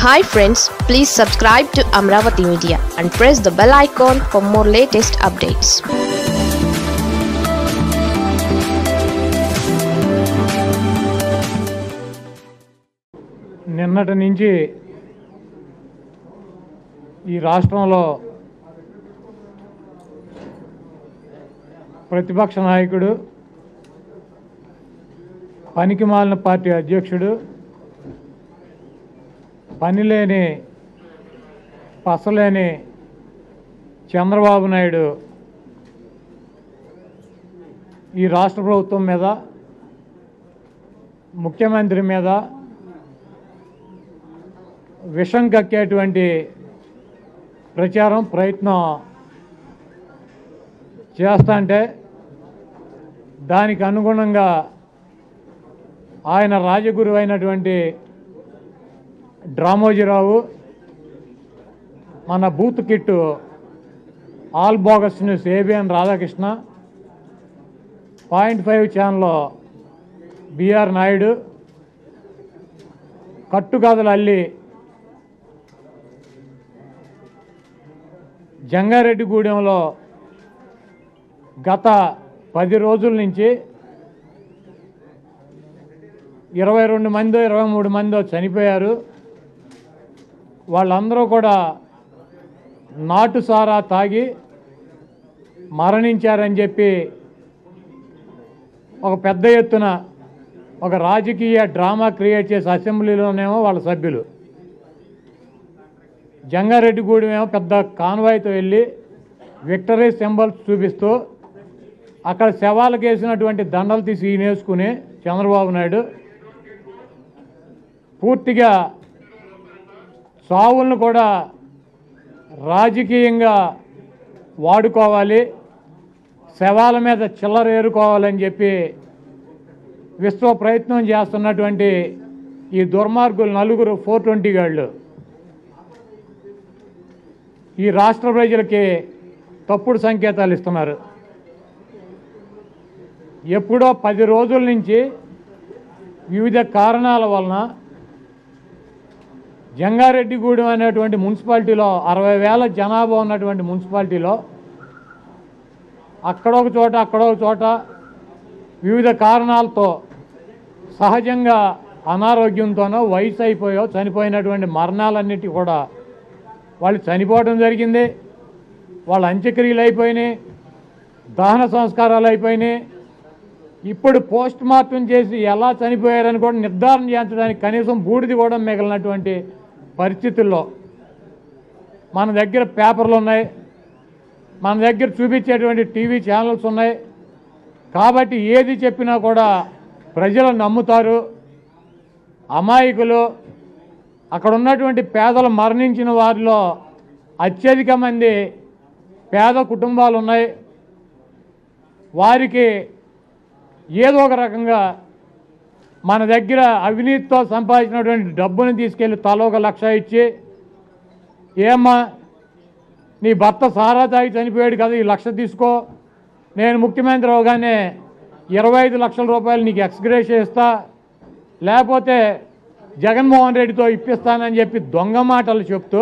hi friends please subscribe to Amaravati media and press the bell icon for more latest updates నిన్నటి నుంచి ఈ రాష్ట్రంలో ప్రతిపక్ష నాయకుడు పనికి మాలిన పార్టీ అధ్యక్షుడు పనిలేని పసలేని చంద్రబాబు నాయుడు ఈ రాష్ట్ర ప్రభుత్వం మీద ముఖ్యమంత్రి మీద విషం కక్కేటువంటి ప్రచారం ప్రయత్నం చేస్తాంటే దానికి అనుగుణంగా ఆయన రాజగురు అయినటువంటి డ్రామోజీరావు మన బూత్ కిట్టు all bogus news ABN Radhakrishna point five ఛానల్లో బిఆర్ నాయుడు కట్టుకథలు అల్లి జంగారెడ్డిగూడెంలో గత పది రోజుల నుంచి ఇరవై రెండు మందో ఇరవై మూడు మందో చనిపోయారు వాళ్ళందరూ కూడా నాటు సారా తాగి మరణించారని చెప్పి ఒక పెద్ద ఎత్తున ఒక రాజకీయ డ్రామా క్రియేట్ చేసి అసెంబ్లీలోనేమో వాళ్ళ సభ్యులు జంగారెడ్డిగూడెం ఏమో పెద్ద కాన్వాయ్తో వెళ్ళి విక్టరీ సింబల్స్ చూపిస్తూ అక్కడ శవాలకు వేసినటువంటి దండలు తీసి ఈయన వేసుకుని చంద్రబాబు నాయుడు పూర్తిగా సావులను కూడా రాజకీయంగా వాడుకోవాలి శవాల మీద చిల్లర ఏరుకోవాలని చెప్పి విశ్వ ప్రయత్నం చేస్తున్నటువంటి ఈ దుర్మార్గులు నలుగురు ఫోర్ ట్వంటీ గాళ్ళు ఈ రాష్ట్ర ప్రజలకి తప్పుడు సంకేతాలు ఇస్తున్నారు ఎప్పుడో పది రోజుల నుంచి వివిధ కారణాల వలన జంగారెడ్డిగూడెం అనేటువంటి మున్సిపాలిటీలో అరవై వేల జనాభా ఉన్నటువంటి మున్సిపాలిటీలో అక్కడొక చోట అక్కడొక చోట వివిధ కారణాలతో సహజంగా అనారోగ్యంతోనో వయసు అయిపోయో చనిపోయినటువంటి మరణాలన్నిటి కూడా వాళ్ళు చనిపోవడం జరిగింది వాళ్ళ అంత్యక్రియలు అయిపోయినాయి దహన సంస్కారాలు అయిపోయినాయి ఇప్పుడు పోస్ట్ మార్టం చేసి ఎలా చనిపోయారని కూడా నిర్ధారణ చేయించడానికి కనీసం బూడిది కూడా మిగిలినటువంటి పరిస్థితుల్లో మన దగ్గర పేపర్లు ఉన్నాయి మన దగ్గర చూపించేటువంటి టీవీ ఛానల్స్ ఉన్నాయి కాబట్టి ఏది చెప్పినా కూడా ప్రజలు నమ్ముతారు అమాయకులు అక్కడ ఉన్నటువంటి పేదలు మరణించిన వారిలో అత్యధిక మంది పేద కుటుంబాలు ఉన్నాయి వారికి ఏదో ఒక రకంగా మన దగ్గర అవినీతితో సంపాదించినటువంటి డబ్బుని తీసుకెళ్ళి తల ఒక లక్ష ఇచ్చి ఏమ్మా నీ భర్త సారా తాగి చనిపోయాడు కదా ఈ లక్ష తీసుకో నేను ముఖ్యమంత్రి అవగానే ఇరవై ఐదు లక్షల రూపాయలు నీకు ఎక్స్గ్రేష్ ఇస్తా లేకపోతే జగన్మోహన్ రెడ్డితో ఇప్పిస్తానని చెప్పి దొంగ మాటలు చెప్తూ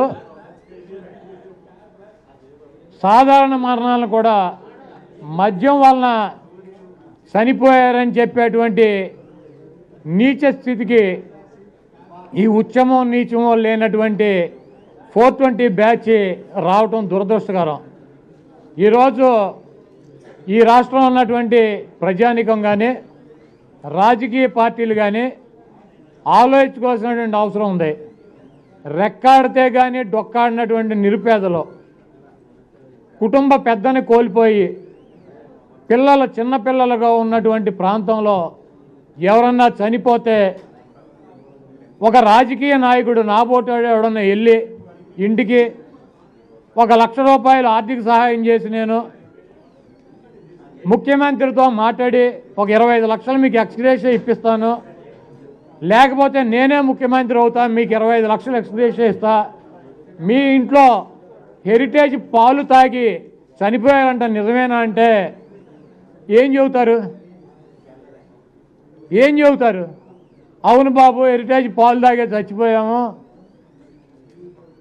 సాధారణ మరణాలను కూడా మద్యం వలన చనిపోయారని చెప్పేటువంటి నీచ స్థితికి ఈ ఉచ్చమో నీచమో లేనటువంటి ఫోర్ ట్వంటీ బ్యాచ్ రావటం దురదృష్టకరం ఈరోజు ఈ రాష్ట్రంలో ఉన్నటువంటి ప్రజానికం కానీ రాజకీయ పార్టీలు కానీ ఆలోచించుకోవాల్సినటువంటి అవసరం ఉంది రెక్కాడితే కానీ డొక్కాడినటువంటి నిరుపేదలు కుటుంబ పెద్దని కోల్పోయి పిల్లలు చిన్నపిల్లలుగా ఉన్నటువంటి ప్రాంతంలో ఎవరన్నా చనిపోతే ఒక రాజకీయ నాయకుడు నాబోటాడు ఎవడన్నా వెళ్ళి ఇంటికి ఒక లక్ష రూపాయలు ఆర్థిక సహాయం చేసి నేను ముఖ్యమంత్రితో మాట్లాడి ఒక ఇరవై ఐదు లక్షలు మీకు ఎక్స్గ్రేషియా ఇప్పిస్తాను లేకపోతే నేనే ముఖ్యమంత్రి అవుతా మీకు ఇరవై ఐదు లక్షలు ఎక్స్గ్రేషియా ఇస్తా మీ ఇంట్లో హెరిటేజ్ పాలు తాగి చనిపోయారంట నిజమేనా అంటే ఏం చెబుతారు ఏం చెబుతారు అవును బాబు హెరిటేజ్ పాలు తాగే చచ్చిపోయాము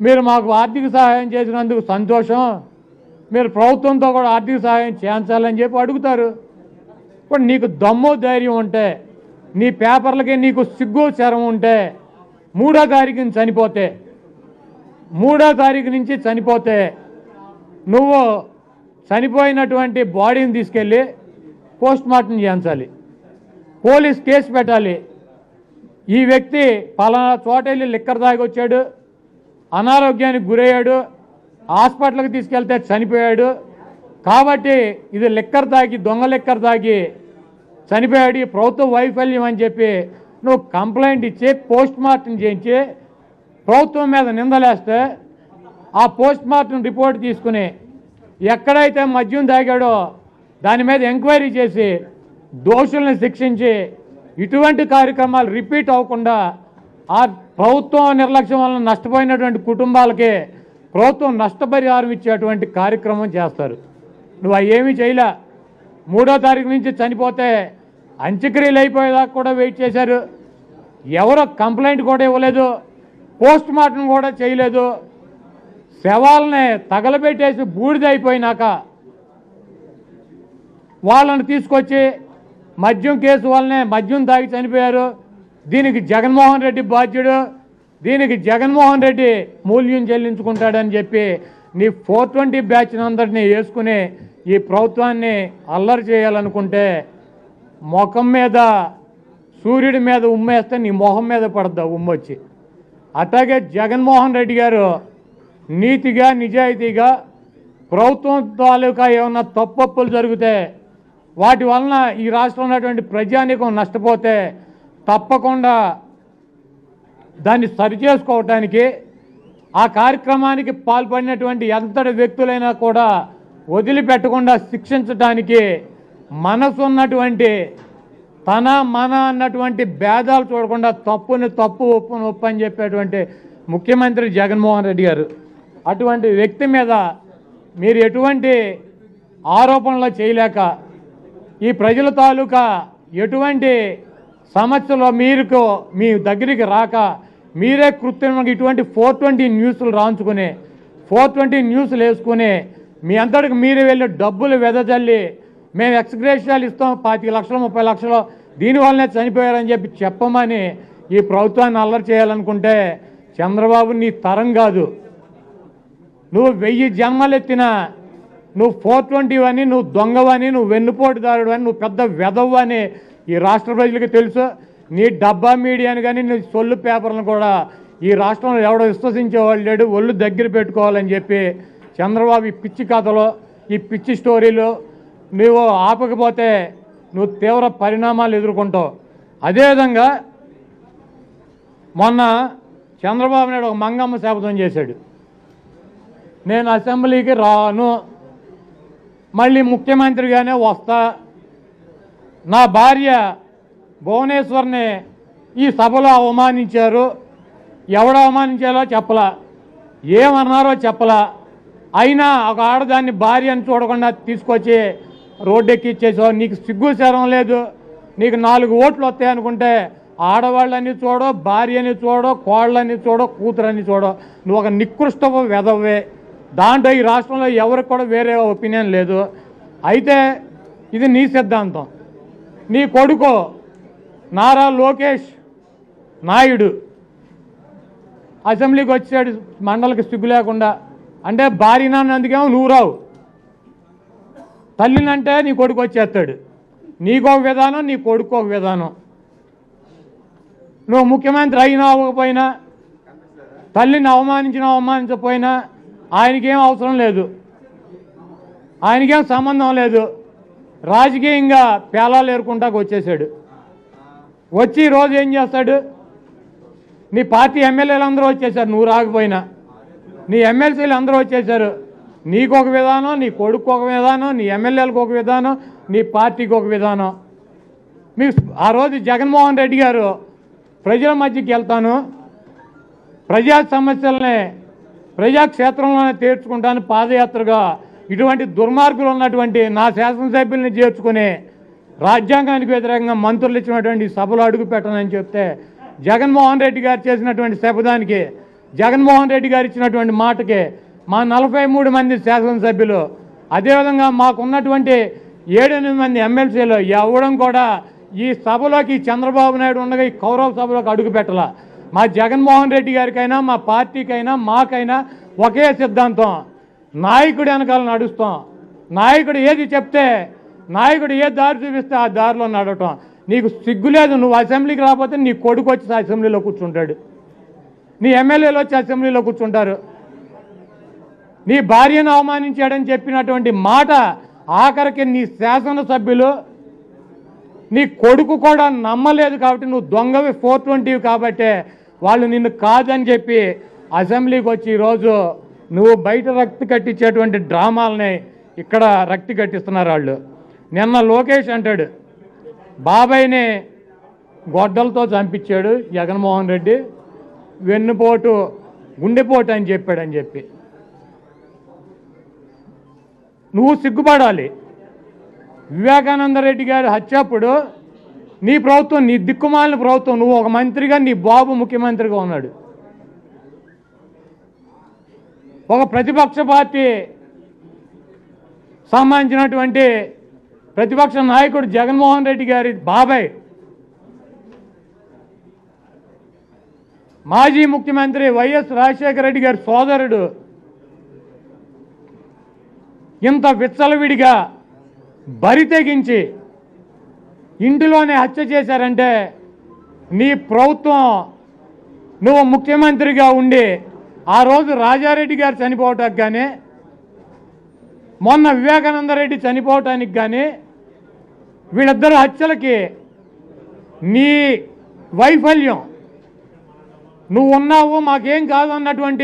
మీరు మాకు ఆర్థిక సహాయం చేసినందుకు సంతోషం మీరు ప్రభుత్వంతో కూడా ఆర్థిక సహాయం చేయించాలని చెప్పి అడుగుతారు ఇప్పుడు నీకు దమ్ము ధైర్యం ఉంటే నీ పేపర్లకి నీకు సిగ్గు శరం ఉంటే మూడో తారీఖుని చనిపోతే మూడో తారీఖు నుంచి చనిపోతే నువ్వు చనిపోయినటువంటి బాడీని తీసుకెళ్ళి పోస్ట్ మార్టం చేయించాలి పోలీస్ కేసు పెట్టాలి ఈ వ్యక్తి పలానా చోట వెళ్ళి లిక్కర్ తాగి వచ్చాడు అనారోగ్యానికి గురయ్యాడు హాస్పిటల్కి తీసుకెళ్తే చనిపోయాడు కాబట్టి ఇది లిక్కర్ తాగి దొంగ లిక్కర్ తాగి చనిపోయాడు ఈ ప్రభుత్వ వైఫల్యం అని చెప్పి నువ్వు కంప్లైంట్ ఇచ్చి పోస్ట్ మార్టం చేయించి ప్రభుత్వం మీద నిందలేస్తే ఆ పోస్ట్ మార్టం రిపోర్ట్ తీసుకుని ఎక్కడైతే మద్యం తాగాడో దాని మీద ఎంక్వైరీ చేసి దోషుల్ని శిక్షించి ఇటువంటి కార్యక్రమాలు రిపీట్ అవ్వకుండా ఆ ప్రభుత్వం నిర్లక్ష్యం వలన నష్టపోయినటువంటి కుటుంబాలకి ప్రభుత్వం నష్టపరిహారం ఇచ్చేటువంటి కార్యక్రమం చేస్తారు నువ్వు అవి ఏమీ చేయలే మూడో తారీఖు నుంచి చనిపోతే అంత్యక్రియలు అయిపోయేదాకా కూడా వెయిట్ చేశారు ఎవరో కంప్లైంట్ కూడా ఇవ్వలేదు పోస్ట్ మార్టం కూడా చేయలేదు శవాలని తగలబెట్టేసి బూడిదైపోయినాక వాళ్ళని తీసుకొచ్చి మద్యం కేసు వల్లనే మద్యం తాగి చనిపోయారు దీనికి జగన్మోహన్ రెడ్డి బాధ్యుడు దీనికి జగన్మోహన్ రెడ్డి మూల్యం చెల్లించుకుంటాడని చెప్పి నీ ఫోర్ ట్వంటీ బ్యాచ్ అందరినీ వేసుకుని ఈ ప్రభుత్వాన్ని అల్లరి చేయాలనుకుంటే ముఖం మీద సూర్యుడి మీద ఉమ్మేస్తే నీ మొహం మీద పడద్దా ఉమ్మొచ్చి అట్లాగే జగన్మోహన్ రెడ్డి గారు నీతిగా నిజాయితీగా ప్రభుత్వం తాలూకా ఏమన్నా తప్పప్పులు జరిగితే వాటి వలన ఈ రాష్ట్రంలో ఉన్నటువంటి ప్రజానీకం నష్టపోతే తప్పకుండా దాన్ని సరిచేసుకోవటానికి ఆ కార్యక్రమానికి పాల్పడినటువంటి ఎంతటి వ్యక్తులైనా కూడా వదిలిపెట్టకుండా శిక్షించడానికి మనసు ఉన్నటువంటి తన మన అన్నటువంటి భేదాలు చూడకుండా తప్పుని తప్పు ఒప్పుని ఒప్పు అని చెప్పేటువంటి ముఖ్యమంత్రి జగన్మోహన్ రెడ్డి గారు అటువంటి వ్యక్తి మీద మీరు ఎటువంటి ఆరోపణలు చేయలేక ఈ ప్రజల తాలూకా ఎటువంటి సమస్యలో మీకు మీ దగ్గరికి రాక మీరే కృత్రిమంగా ఇటువంటి ఫోర్ ట్వంటీ న్యూస్లు రాంచుకుని ఫోర్ ట్వంటీ న్యూస్లు వేసుకుని మీ అంతటికి మీరే వెళ్ళి డబ్బులు వెదజల్లి మేము ఎక్స్గ్రేషియాలు ఇస్తాం పాతిక లక్షలు ముప్పై లక్షలు దీనివల్లనే చనిపోయారని చెప్పి చెప్పమని ఈ ప్రభుత్వాన్ని అల్లరి చేయాలనుకుంటే చంద్రబాబు నీ తరం కాదు నువ్వు వెయ్యి జన్మలెత్తినా నువ్వు ఫోర్ ట్వంటీ అని నువ్వు దొంగవని నువ్వు వెన్నుపోటుదారుడు అని నువ్వు పెద్ద వెదవు అని ఈ రాష్ట్ర ప్రజలకు తెలుసు నీ డబ్బా మీడియాని కానీ నీ సొల్లు పేపర్లను కూడా ఈ రాష్ట్రంలో ఎవడో విశ్వసించేవాళ్ళు లేడు ఒళ్ళు దగ్గర పెట్టుకోవాలని చెప్పి చంద్రబాబు ఈ పిచ్చి కథలో ఈ పిచ్చి స్టోరీలు నువ్వు ఆపకపోతే నువ్వు తీవ్ర పరిణామాలు ఎదుర్కొంటావు అదేవిధంగా మొన్న చంద్రబాబు నాయుడు ఒక మంగమ్మ శపథం చేశాడు నేను అసెంబ్లీకి రాను మళ్ళీ ముఖ్యమంత్రిగానే వస్తా నా భార్య భువనేశ్వర్ని ఈ సభలో అవమానించారు ఎవడు అవమానించాలో చెప్పలా ఏమన్నారో చెప్పలా అయినా ఒక ఆడదాన్ని భార్య అని చూడకుండా తీసుకొచ్చి రోడ్డెక్కిచ్చేసావు నీకు సిగ్గు శరం లేదు నీకు నాలుగు ఓట్లు వస్తాయి అనుకుంటే ఆడవాళ్ళని చూడో భార్యని చూడో కోళ్ళని చూడో కూతురని చూడో నువ్వు ఒక నికృష్టపు వెదవే దాంట్లో ఈ రాష్ట్రంలో ఎవరికి కూడా వేరే ఒపీనియన్ లేదు అయితే ఇది నీ సిద్ధాంతం నీ కొడుకు నారా లోకేష్ నాయుడు అసెంబ్లీకి వచ్చాడు మండలికి సిగ్గు లేకుండా అంటే భార్య నాన్నందుకేమో నువ్వు రావు తల్లినంటే నీ కొడుకు వచ్చేస్తాడు నీకు ఒక విధానం నీ కొడుకు ఒక విధానం నువ్వు ముఖ్యమంత్రి అయినా అవ్వకపోయినా తల్లిని అవమానించినా అవమానించకపోయినా ఆయనకేం అవసరం లేదు ఆయనకేం సంబంధం లేదు రాజకీయంగా పేలాలు ఏరుకుంటాకు వచ్చేసాడు వచ్చి ఈ రోజు ఏం చేస్తాడు నీ పార్టీ ఎమ్మెల్యేలు అందరూ వచ్చేసారు నువ్వు రాకపోయినా నీ ఎమ్మెల్సీలు అందరూ వచ్చేసారు నీకు ఒక విధానం నీ కొడుకు ఒక విధానం నీ ఎమ్మెల్యేలకు ఒక విధానం నీ పార్టీకి ఒక విధానం మీకు ఆ రోజు జగన్మోహన్ రెడ్డి గారు ప్రజల మధ్యకి వెళ్తాను ప్రజా సమస్యల్ని ప్రజాక్షేత్రంలోనే తీర్చుకుంటాను పాదయాత్రగా ఇటువంటి దుర్మార్గులు ఉన్నటువంటి నా శాసనసభ్యుల్ని చేర్చుకుని రాజ్యాంగానికి వ్యతిరేకంగా మంత్రులు ఇచ్చినటువంటి సభలో అడుగు పెట్టనని చెప్తే జగన్మోహన్ రెడ్డి గారు చేసినటువంటి శపథానికి జగన్మోహన్ రెడ్డి గారు ఇచ్చినటువంటి మాటకి మా నలభై మూడు మంది శాసనసభ్యులు అదేవిధంగా మాకున్నటువంటి ఏడెనిమిది మంది ఎమ్మెల్సీలు ఎవడం కూడా ఈ సభలోకి చంద్రబాబు నాయుడు ఉండగా ఈ కౌరవ సభలోకి అడుగు పెట్టాల మా జగన్మోహన్ రెడ్డి గారికైనా మా పార్టీకైనా మాకైనా ఒకే సిద్ధాంతం నాయకుడు వెనకాల నడుస్తాం నాయకుడు ఏది చెప్తే నాయకుడు ఏ దారి చూపిస్తే ఆ దారిలో నడవటం నీకు సిగ్గు లేదు నువ్వు అసెంబ్లీకి రాకపోతే నీ కొడుకు వచ్చి అసెంబ్లీలో కూర్చుంటాడు నీ ఎమ్మెల్యేలు వచ్చి అసెంబ్లీలో కూర్చుంటారు నీ భార్యను అవమానించాడని చెప్పినటువంటి మాట ఆఖరికి నీ శాసనసభ్యులు నీ కొడుకు కూడా నమ్మలేదు కాబట్టి నువ్వు దొంగవి ఫోర్ ట్వంటీ కాబట్టే వాళ్ళు నిన్ను కాదని చెప్పి అసెంబ్లీకి వచ్చి ఈరోజు నువ్వు బయట రక్తి కట్టించేటువంటి డ్రామాలని ఇక్కడ రక్తి కట్టిస్తున్నారు వాళ్ళు నిన్న లోకేష్ అంటాడు బాబాయ్ని గొడ్డలతో చంపించాడు జగన్మోహన్ రెడ్డి వెన్నుపోటు గుండెపోటు అని చెప్పాడని చెప్పి నువ్వు సిగ్గుపడాలి వివేకానంద రెడ్డి గారి హత్యప్పుడు నీ ప్రభుత్వం నీ దిక్కుమాలిన ప్రభుత్వం నువ్వు ఒక మంత్రిగా నీ బాబు ముఖ్యమంత్రిగా ఉన్నాడు ఒక ప్రతిపక్ష పార్టీ సంబంధించినటువంటి ప్రతిపక్ష నాయకుడు జగన్మోహన్ రెడ్డి గారి బాబాయ్ మాజీ ముఖ్యమంత్రి వైఎస్ రాజశేఖర రెడ్డి గారి సోదరుడు ఇంత విచ్చలవిడిగా బరి తెగించి ఇంటిలోనే హత్య చేశారంటే నీ ప్రభుత్వం నువ్వు ముఖ్యమంత్రిగా ఉండి ఆ రోజు రాజారెడ్డి గారు చనిపోవటానికి కానీ మొన్న వివేకానంద రెడ్డి చనిపోవటానికి కానీ వీళ్ళిద్దరు హత్యలకి నీ వైఫల్యం నువ్వు ఉన్నావు మాకేం కాదు అన్నటువంటి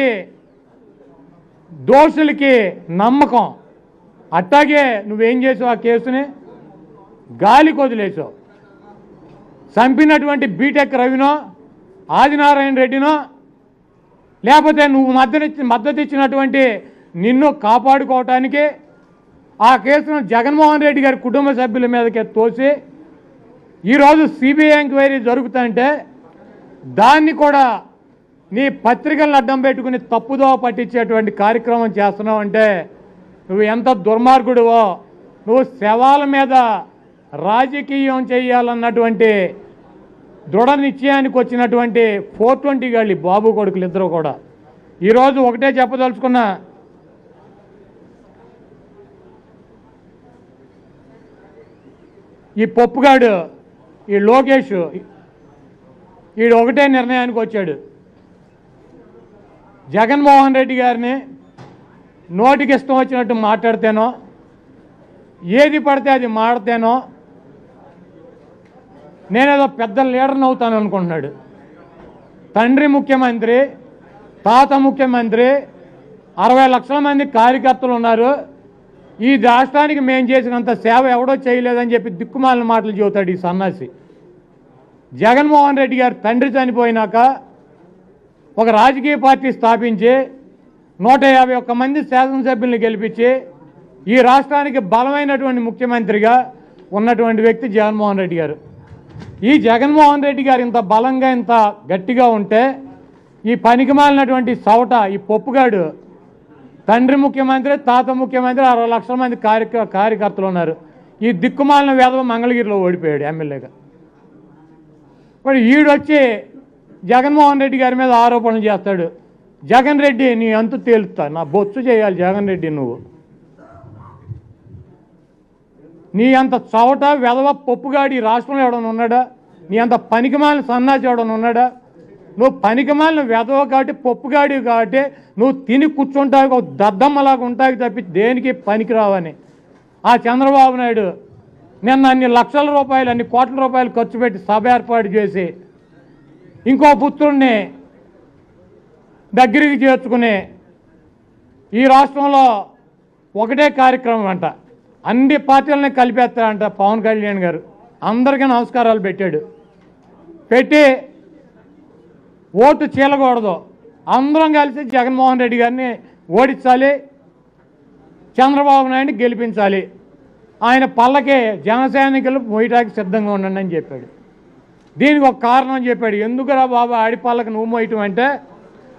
దోషులకి నమ్మకం అట్టాగే నువ్వేం చేసావు ఆ కేసుని గాలికి వదిలేసావు చంపినటువంటి బీటెక్ రవినో ఆదినారాయణ రెడ్డినో లేకపోతే నువ్వు మద్దతు మద్దతు ఇచ్చినటువంటి నిన్ను కాపాడుకోవటానికి ఆ కేసును జగన్మోహన్ రెడ్డి గారి కుటుంబ సభ్యుల మీదకే తోసి ఈరోజు సిబిఐ ఎంక్వైరీ జరుగుతుంటే దాన్ని కూడా నీ పత్రికలను అడ్డం పెట్టుకుని తప్పుదో పట్టించేటువంటి కార్యక్రమం చేస్తున్నావు అంటే నువ్వు ఎంత దుర్మార్గుడివో నువ్వు శవాల మీద రాజకీయం చేయాలన్నటువంటి దృఢ నిశ్చయానికి వచ్చినటువంటి ఫోర్ ట్వంటీ గాళ్ళు ఈ బాబు కొడుకులు ఇద్దరు కూడా ఈరోజు ఒకటే చెప్పదలుచుకున్నా ఈ పప్పుగాడు ఈ లోకేష్ ఈడు ఒకటే నిర్ణయానికి వచ్చాడు జగన్మోహన్ రెడ్డి గారిని నోటికి ఇష్టం వచ్చినట్టు మాట్లాడితేనో ఏది పడితే అది మాడితేనో నేనేదో పెద్ద లీడర్ని అవుతాను అనుకుంటున్నాడు తండ్రి ముఖ్యమంత్రి తాత ముఖ్యమంత్రి అరవై లక్షల మంది కార్యకర్తలు ఉన్నారు ఈ రాష్ట్రానికి మేము చేసినంత సేవ ఎవడో చేయలేదని చెప్పి దిక్కుమాలిన మాటలు చెబుతాడు ఈ సన్నాసి జగన్మోహన్ రెడ్డి గారు తండ్రి చనిపోయినాక ఒక రాజకీయ పార్టీ స్థాపించి నూట యాభై ఒక్క మంది శాసనసభ్యుల్ని గెలిపించి ఈ రాష్ట్రానికి బలమైనటువంటి ముఖ్యమంత్రిగా ఉన్నటువంటి వ్యక్తి జగన్మోహన్ రెడ్డి గారు ఈ జగన్మోహన్ రెడ్డి గారు ఇంత బలంగా ఇంత గట్టిగా ఉంటే ఈ పనికిమాలినటువంటి సవట ఈ పప్పుగాడు తండ్రి ముఖ్యమంత్రి తాత ముఖ్యమంత్రి అరవై లక్షల మంది కార్యక కార్యకర్తలు ఉన్నారు ఈ దిక్కుమాలిన వేదవ మంగళగిరిలో ఓడిపోయాడు ఎమ్మెల్యేగా మరి ఈడొచ్చి జగన్మోహన్ రెడ్డి గారి మీద ఆరోపణలు చేస్తాడు జగన్ రెడ్డి నీ అంతు తేలుతా నా బొచ్చు చేయాలి జగన్ రెడ్డి నువ్వు నీ అంత చవట వెధవ పప్పుగాడి ఈ రాష్ట్రంలో ఎవడన్నా ఉన్నాడా నీ అంత పనికిమాలిన సన్నాసి ఎవడన్నా ఉన్నాడా నువ్వు పనికిమాలిన వెధవ కాబట్టి పప్పుగాడి కాబట్టి నువ్వు తిని కూర్చుంటావు ఒక దద్దమ్మలాగా ఉంటావు తప్పి దేనికి పనికి రావని ఆ చంద్రబాబు నాయుడు నిన్న అన్ని లక్షల రూపాయలు అన్ని కోట్ల రూపాయలు ఖర్చు పెట్టి సభ ఏర్పాటు చేసి ఇంకో పుత్రుణ్ణి దగ్గరికి చేర్చుకుని ఈ రాష్ట్రంలో ఒకటే కార్యక్రమం అంట అన్ని పార్టీలని కలిపేస్తారంట పవన్ కళ్యాణ్ గారు అందరికీ నమస్కారాలు పెట్టాడు పెట్టి ఓటు చీలకూడదు అందరం కలిసి జగన్మోహన్ రెడ్డి గారిని ఓడించాలి చంద్రబాబు నాయుడిని గెలిపించాలి ఆయన పల్లకి జనసైనికులు మోయటానికి సిద్ధంగా ఉండండి అని చెప్పాడు దీనికి ఒక కారణం చెప్పాడు ఎందుకురా బాబు ఆడి పళ్ళకి నువ్వు మోయటం అంటే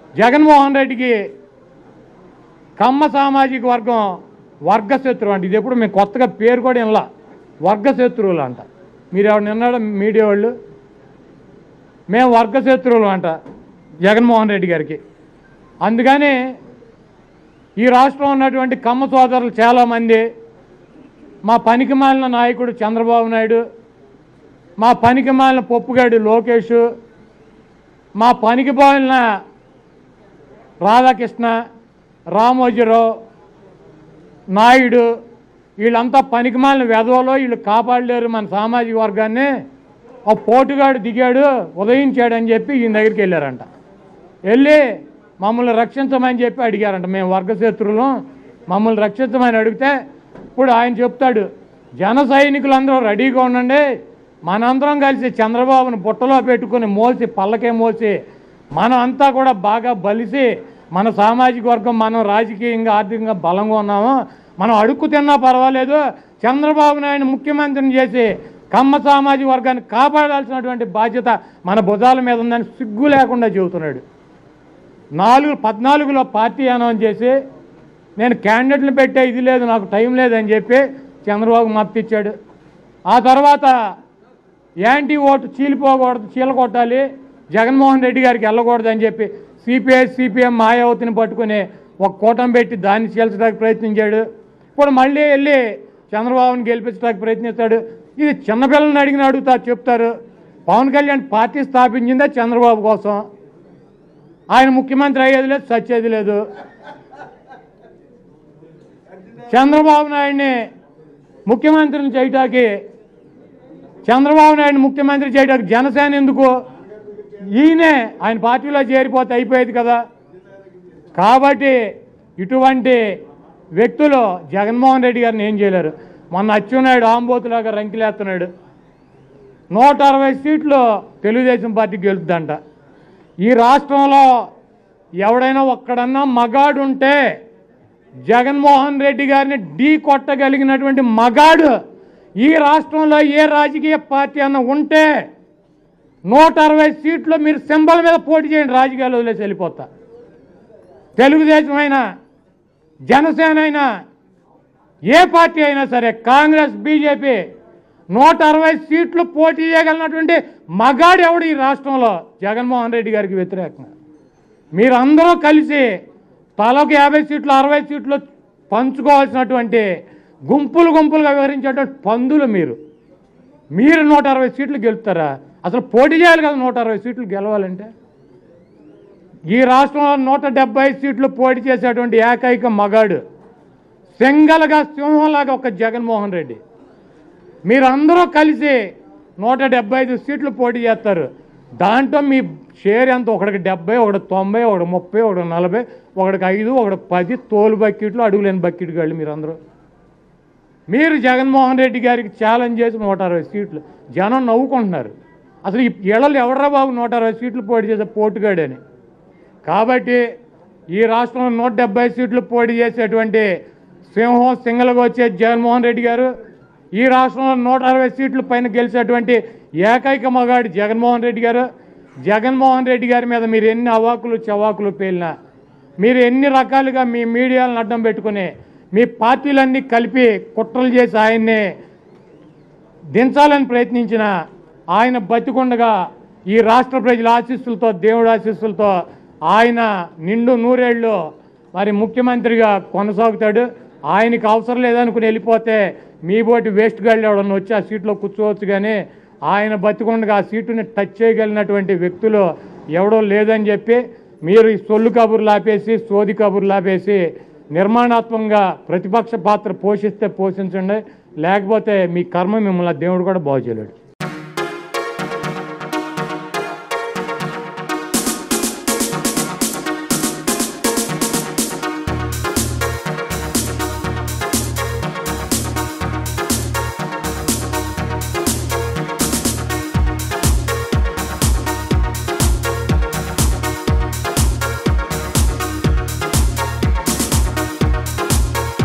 జగన్మోహన్ రెడ్డికి కమ్మ సామాజిక వర్గం వర్గశత్రువు అంట ఇది ఎప్పుడు మేము కొత్తగా పేరు కూడా వినలా వర్గశత్రువులు అంట మీరు ఎవరు నిన్నాడు మీడియా వాళ్ళు మేము వర్గశత్రువులు అంట జగన్మోహన్ రెడ్డి గారికి అందుకని ఈ రాష్ట్రంలో ఉన్నటువంటి కమ్మ సోదరులు చాలామంది మా పనికి మాలిన నాయకుడు చంద్రబాబు నాయుడు మా పనికి మాలిన పొప్పుగాడు లోకేష్ మా పనికి మాలిన రాధాకృష్ణ రామోజీరావు నాయుడు వీళ్ళంతా పనికిమాలిన వెధవలో వీళ్ళు కాపాడలేరు మన సామాజిక వర్గాన్ని ఆ పోటుగాడు దిగాడు ఉదయించాడని చెప్పి ఈయన దగ్గరికి వెళ్ళారంట వెళ్ళి మమ్మల్ని రక్షించమని చెప్పి అడిగారంట మేము వర్గశత్రువులం మమ్మల్ని రక్షించమని అడిగితే ఇప్పుడు ఆయన చెప్తాడు జన సైనికులందరూ రెడీగా ఉండండి మనందరం కలిసి చంద్రబాబును బుట్టలో పెట్టుకుని మోసి పల్లకే మోసి మనం అంతా కూడా బాగా బలిసి మన సామాజిక వర్గం మనం రాజకీయంగా ఆర్థికంగా బలంగా ఉన్నాము మనం అడుక్కు తిన్నా పర్వాలేదు చంద్రబాబు నాయుడు ముఖ్యమంత్రిని చేసి కమ్మ సామాజిక వర్గాన్ని కాపాడాల్సినటువంటి బాధ్యత మన భుజాల మీద ఉందని సిగ్గు లేకుండా చెబుతున్నాడు నాలుగు పద్నాలుగులో పార్టీ అనౌన్స్ చేసి నేను క్యాండిడేట్లు పెట్టే ఇది లేదు నాకు టైం లేదని చెప్పి చంద్రబాబు మద్దతు ఇచ్చాడు ఆ తర్వాత యాంటీ ఓటు చీలిపోకూడదు చీలకొట్టాలి జగన్మోహన్ రెడ్డి గారికి వెళ్ళకూడదు అని చెప్పి సిపిఐ సిపిఎం మాయావతిని పట్టుకుని ఒక కూటమి పెట్టి దాన్ని చీల్చడానికి ప్రయత్నించాడు ఇప్పుడు మళ్ళీ వెళ్ళి చంద్రబాబుని గెలిపించడానికి ప్రయత్నిస్తాడు ఇది చిన్నపిల్లల్ని అడిగిన అడుగుతా చెప్తారు పవన్ కళ్యాణ్ పార్టీ స్థాపించిందే చంద్రబాబు కోసం ఆయన ముఖ్యమంత్రి అయ్యేది లేదు సచ్చేది లేదు చంద్రబాబు నాయుడిని ముఖ్యమంత్రిని చేయటానికి చంద్రబాబు నాయుడు ముఖ్యమంత్రి చేయడానికి జనసేన ఎందుకు ఈయనే ఆయన పార్టీలో చేరిపోతే అయిపోయేది కదా కాబట్టి ఇటువంటి వ్యక్తులు జగన్మోహన్ రెడ్డి గారిని ఏం చేయలేరు మొన్న అచ్చెన్నాయుడు ఆంబోతులాగా రంకిలేస్తున్నాడు నూట అరవై సీట్లు తెలుగుదేశం పార్టీ గెలుద్దంట ఈ రాష్ట్రంలో ఎవడైనా ఒక్కడన్నా మగాడు ఉంటే జగన్మోహన్ రెడ్డి గారిని ఢీ కొట్టగలిగినటువంటి మగాడు ఈ రాష్ట్రంలో ఏ రాజకీయ పార్టీ అన్న ఉంటే నూట అరవై సీట్లు మీరు సింబల్ మీద పోటీ చేయండి రాజకీయాలు వదిలేసి వెళ్ళిపోతా తెలుగుదేశం అయినా జనసేన అయినా ఏ పార్టీ అయినా సరే కాంగ్రెస్ బీజేపీ నూట అరవై సీట్లు పోటీ చేయగలిగినటువంటి మగాడు ఎవడు ఈ రాష్ట్రంలో జగన్మోహన్ రెడ్డి గారికి వ్యతిరేకంగా మీరందరూ కలిసి తలకు యాభై సీట్లు అరవై సీట్లు పంచుకోవాల్సినటువంటి గుంపులు గుంపులుగా వివరించేటువంటి పందులు మీరు మీరు నూట అరవై సీట్లు గెలుపుతారా అసలు పోటీ చేయాలి కదా నూట అరవై సీట్లు గెలవాలంటే ఈ రాష్ట్రంలో నూట డెబ్బై సీట్లు పోటీ చేసేటువంటి ఏకైక మగాడు సింగల్గా సింహంలాగా ఒక జగన్మోహన్ రెడ్డి మీరందరూ కలిసి నూట డెబ్బై ఐదు సీట్లు పోటీ చేస్తారు దాంట్లో మీ షేర్ ఎంత ఒకడికి డెబ్బై ఒకటి తొంభై ఒకటి ముప్పై ఒకటి నలభై ఒకటికి ఐదు ఒకటి పది తోలు బకెట్లు అడుగులేని బకెట్ గాళ్ళు మీరందరూ మీరు జగన్మోహన్ రెడ్డి గారికి ఛాలెంజ్ చేసి నూట అరవై సీట్లు జనం నవ్వుకుంటున్నారు అసలు ఈ ఇళ్ళలు ఎవడరా బాబు నూట అరవై సీట్లు పోటీ చేసే పోటుగాడని కాబట్టి ఈ రాష్ట్రంలో నూట డెబ్బై సీట్లు పోటీ చేసేటువంటి సింహం సింగల్గా వచ్చే జగన్మోహన్ రెడ్డి గారు ఈ రాష్ట్రంలో నూట అరవై సీట్ల పైన గెలిచేటువంటి ఏకైక మగాడు జగన్మోహన్ రెడ్డి గారు జగన్మోహన్ రెడ్డి గారి మీద మీరు ఎన్ని అవాకులు చవాకులు పేలినా మీరు ఎన్ని రకాలుగా మీ మీడియాలను అడ్డం పెట్టుకుని మీ పార్టీలన్నీ కలిపి కుట్రలు చేసి ఆయన్ని దించాలని ప్రయత్నించిన ఆయన బతికుండగా ఈ రాష్ట్ర ప్రజల ఆశీస్సులతో దేవుడి ఆశీస్సులతో ఆయన నిండు నూరేళ్ళు మరి ముఖ్యమంత్రిగా కొనసాగుతాడు ఆయనకి అవసరం లేదనుకుని వెళ్ళిపోతే మీ బోటి వేస్ట్ గాళ్ళు ఎవడన్నా వచ్చి ఆ సీట్లో కూర్చోవచ్చు కానీ ఆయన బతికుండగా ఆ సీటుని టచ్ చేయగలిగినటువంటి వ్యక్తులు ఎవడో లేదని చెప్పి మీరు ఈ సొల్లు కబుర్లు ఆపేసి సోది కబుర్లు ఆపేసి నిర్మాణాత్మకంగా ప్రతిపక్ష పాత్ర పోషిస్తే పోషించండి లేకపోతే మీ కర్మ మిమ్మల్ని ఆ దేవుడు కూడా బాగు చేయలేడు